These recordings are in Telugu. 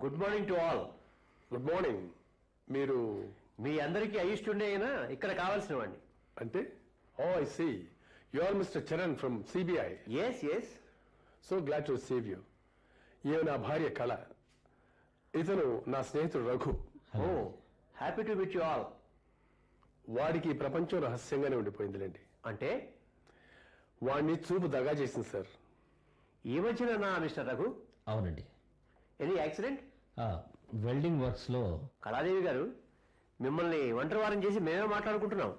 good morning to all good morning మీరు మీ అందరికీ అయిష్టుండే అయినా ఇక్కడ కావాల్సిన వాడిని అంటే oh I see you are mister Charan from CBI yes yes so glad to see you ఈమె నా భార్య కళ ఇతను నా స్నేహితుడు Raghu oh happy to meet you all వాడికి ఈ ప్రపంచం రహస్యంగానే ఉండిపోయిందిలేండి అంటే వాడిని చూపు దగా చేసింది సార్ ఈ మధ్యన నా మిస్టర్ రఘు అవునండి ఎనీ యాక్సిడెంట్ ఆ, వెల్డింగ్ వర్క్స్ లో కళాదేవి గారు మిమ్మల్ని ఒంటరి వారం చేసి మేమే మాట్లాడుకుంటున్నాం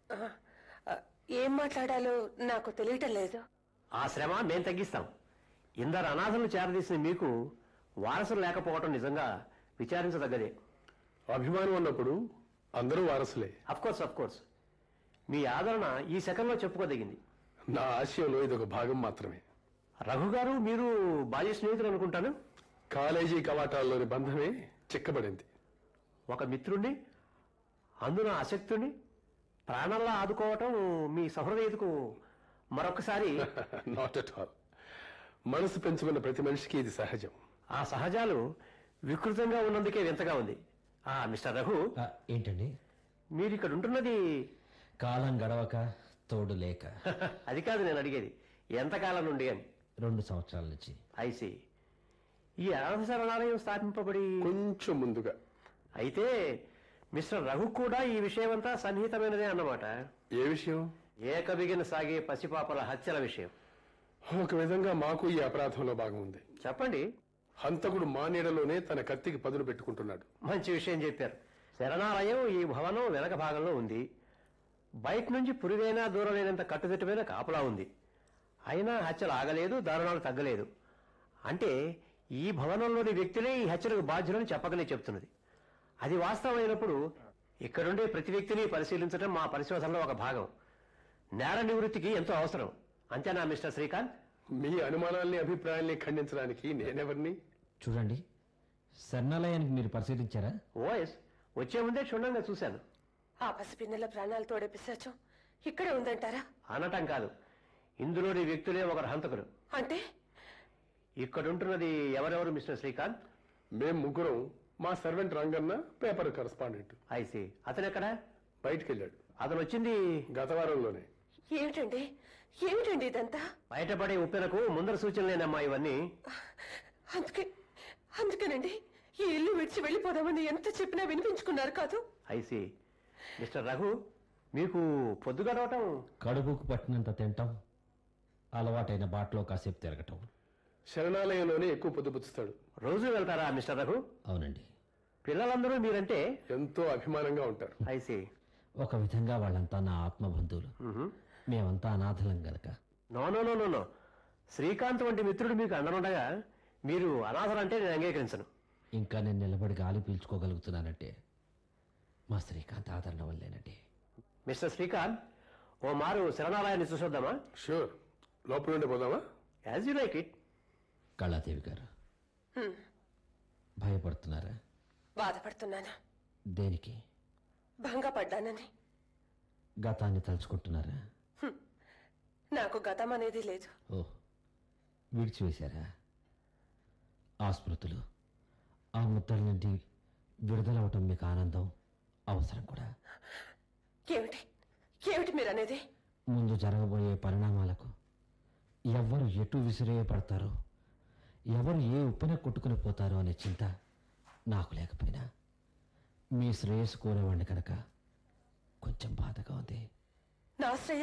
ఆ, ఏం మాట్లాడాలో నాకు తెలియటం లేదు ఆ శ్రమ మేం తగ్గిస్తాం ఇందరు అనాథలను చేరదీసిన మీకు వారసులు లేకపోవటం నిజంగా విచారించదగ్గదే అభిమానం ఉన్నప్పుడు అందరూ వారసులే అఫ్ కోర్స్ అఫ్ కోర్స్ మీ ఆదరణ ఈ సెకండ్లో చెప్పుకోదగింది నా ఆశయంలో ఇదొక భాగం మాత్రమే రఘు గారు మీరు బాల్య స్నేహితులు అనుకుంటాను కాలేజీ కవాటాల్లోని బంధమే చిక్కబడింది ఒక మిత్రుణ్ణి అందున ఆసక్తుని ప్రాణంలా ఆదుకోవటం మీ సహృదయతకు మరొకసారి నాట్ అట్ ఆల్ మనసు పెంచుకున్న ప్రతి మనిషికి ఇది సహజం ఆ సహజాలు వికృతంగా ఉన్నందుకే వింతగా ఉంది ఆ మిస్టర్ రఘు ఆ, ఏంటండి మీరు ఇక్కడ ఉంటున్నది కాలం గడవక తోడు లేక అది కాదు నేను అడిగేది ఎంతకాలం నుండి అని రెండు సంవత్సరాల నుంచి ఐసి ఈ అనాథ శరణాలయం స్థాపింపబడి కొంచెం ముందుగా అయితే మిస్టర్ రఘు కూడా ఈ విషయమంతా సన్నిహితమైనదే అన్నమాట ఏ విషయం ఏకబిగిన సాగే పసిపాపల హత్యల విషయం ఒక విధంగా మాకు ఈ అపరాధంలో భాగం ఉంది చెప్పండి హంతకుడు మా నీడలోనే తన కత్తికి పదును పెట్టుకుంటున్నాడు మంచి విషయం చెప్పారు శరణాలయం ఈ భవనం వెనక భాగంలో ఉంది బయట నుంచి పురుగైనా దూరం లేనంత కట్టుదిట్టమైన కాపలా ఉంది అయినా హత్యలు ఆగలేదు దారుణాలు తగ్గలేదు అంటే ఈ భవనంలోని వ్యక్తులే ఈ హత్యలకు బాధ్యులని చెప్పకనే చెప్తున్నది అది వాస్తవమైనప్పుడు ఇక్కడుండే ప్రతి వ్యక్తిని పరిశీలించడం మా పరిశోధనలో ఒక భాగం నేర నివృత్తికి ఎంతో అవసరం అంతేనా మిస్టర్ శ్రీకాంత్ మీ అనుమానాల్ని అభిప్రాయాల్ని ఖండించడానికి నేనెవరిని చూడండి శరణాలయానికి మీరు పరిశీలించారా ఓఎస్ వచ్చే ముందే క్షుణ్ణంగా చూశాను ఆ పసిపిన్నెల ప్రాణాలు తోడే పిశాచం ఇక్కడే ఉందంటారా అనటం కాదు ఇందులోని వ్యక్తులే ఒకరు హంతకులు అంటే ఇక్కడుంటున్నది ఎవరెవరు మిస్టర్ శ్రీకాంత్ మేం ముగ్గురం మా servant Ranganna paper correspondent I see అతను ఎక్కడ బయటికి వెళ్ళాడు అతను వచ్చింది గత వారంలోనే ఏమిటండి ఏమిటండి ఇదంతా బయటపడే ఉప్పెనకు ముందర సూచనలేనమ్మా ఇవన్నీ అందుకే అందుకేనండి ఈ ఇల్లు విడిచి వెళ్ళిపోదామని ఎంత చెప్పినా వినిపించుకున్నారు కాదు ఐసి మిస్టర్ రఘు మీకు పొద్దు గడవటం కడుపుకు పట్టినంత తింటాం అలవాటైన బాటలో కాసేపు తిరగటం శరణాలయంలోనే ఎక్కువ పొద్దుపుచ్చుతాడు రోజు వెళ్తారా మిస్టర్ రఘు అవునండి పిల్లలందరూ మీరంటే ఎంతో అభిమానంగా ఉంటారు ఐసి ఒక విధంగా వాళ్ళంతా నా ఆత్మబంధువులు మేమంతా అనాథలం గనక no no no no no Srikanth వంటి మిత్రుడు మీకు అండనుండగా మీరు అనాథలంటే నేను అంగీకరించను ఇంకా నేను నిలబడి గాలి పీల్చుకోగలుగుతున్నానంటే మా శ్రీకాంత్ ఆదరణ వల్లేనండి మిస్టర్ శ్రీకాంత్ ఓ మారు శరణాలయాన్ని చూసొద్దామా షూర్ లోపల నుండి పోదామా as you like it Kaladevi garu భయపడుతున్నారా బాధపడుతున్నాను దేనికి భంగపడ్డానని గతాన్ని తలుచుకుంటున్నారా నాకు గతం అనేది లేదు ఓ విడిచివేశారా ఆ స్మృతులు ఆ ముద్దల నుండి విడుదలవటం మీకు ఆనందం అవసరం కూడా ఏమిటి ఏమిటి మీరు అనేది ముందు జరగబోయే పరిణామాలకు ఎవరు ఎటు విసిరేయబడతారో ఎవరు ఏ ఉప్పెన కొట్టుకుని పోతారో అనే చింత నాకు లేకపోయినా మీ శ్రేయస్సు కోరేవాడిని కనుక కొంచెం బాధగా ఉంది నా శ్రేయ